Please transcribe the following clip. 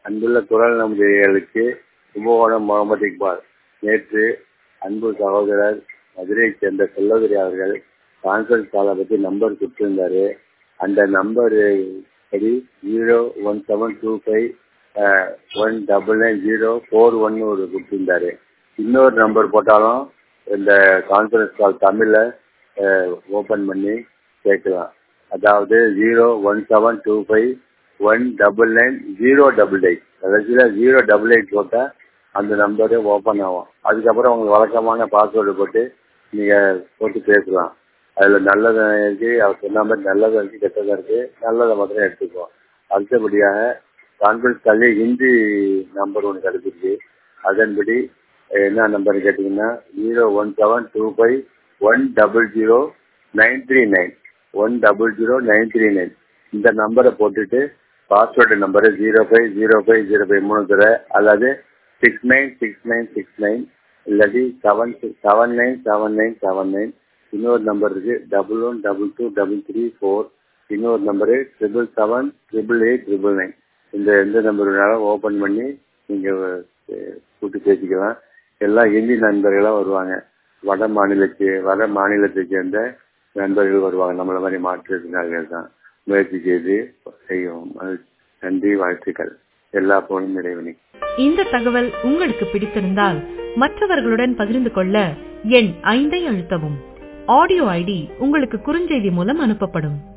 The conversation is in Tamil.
அன்புள்ள குரல் நம்பிக்கைகளுக்கு கும்பகோணம் முகமது இக்பால் நேற்று அன்பு சகோதரர் மதுரையைச் சேர்ந்த செல்லதுரை அவர்கள் கான்ஃபரன்ஸ் காலை பற்றி நம்பர் கொடுத்துருந்தாரு அந்த நம்பரு படி zero one seven two five one double nine zero four one ஒரு கொடுத்துருந்தாரு இன்னொரு நம்பர் போட்டாலும் இந்த கான்ஃபரன்ஸ் கால் தமிழில் ஓப்பன் பண்ணி கேட்கலாம் அதாவது zero one seven two five one double nine zero double eight கடைசியில் ஜீரோ டபுள் எயிட் போட்டால் அந்த நம்பரு ஓப்பன் ஆகும் அதுக்கப்புறம் உங்களுக்கு வழக்கமான பாஸ்வேர்டு போட்டு நீங்கள் போட்டு பேசலாம் அதில் நல்லது இருக்கு அவர் சொன்ன மாதிரி நல்லதும் இருக்கு கெட்டதும் இருக்கு நல்லதை மாத்திரம் எடுத்துக்குவோம் அடுத்தபடியாக கான்ஃபரன்ஸ் காலே ஹிந்தி நம்பர் ஒன்று கிடைச்சிருக்கு அதன்படி என்ன நம்பர் கேட்டிங்கன்னா zero one seven two five one double zero nine three nine one double zero nine three nine இந்த நம்பரை போட்டுட்டு password number zero five zero five zero five மூணு தடவை அல்லது six nine six nine six nine இல்லாட்டி seven seven nine seven nine seven nine இன்னொரு நம்பர் இருக்கு double one double two double three four இன்னொரு number triple seven triple eight triple nine இந்த எந்த நம்பர் வேணாலும் ஓப்பன் பண்ணி நீங்கள் கூட்டு பேசிக்கலாம் எல்லாம் ஹிந்தி நண்பர்களாக வருவாங்க வட மாநிலத்து வட மாநிலத்தை சேர்ந்த நண்பர்கள் வருவாங்க நம்மள மாதிரி மாற்றுத்திறனாளிகள் தான் முயற்சி செய்து செய்யும் நன்றி வாழ்த்துக்கள் எல்லா போனும் இறைவனி இந்த தகவல் உங்களுக்கு பிடித்திருந்தால் மற்றவர்களுடன் பகிர்ந்து கொள்ள எண் ஐந்தை அழுத்தவும் ஆடியோ ஐடி உங்களுக்கு குறுஞ்செய்தி மூலம் அனுப்பப்படும்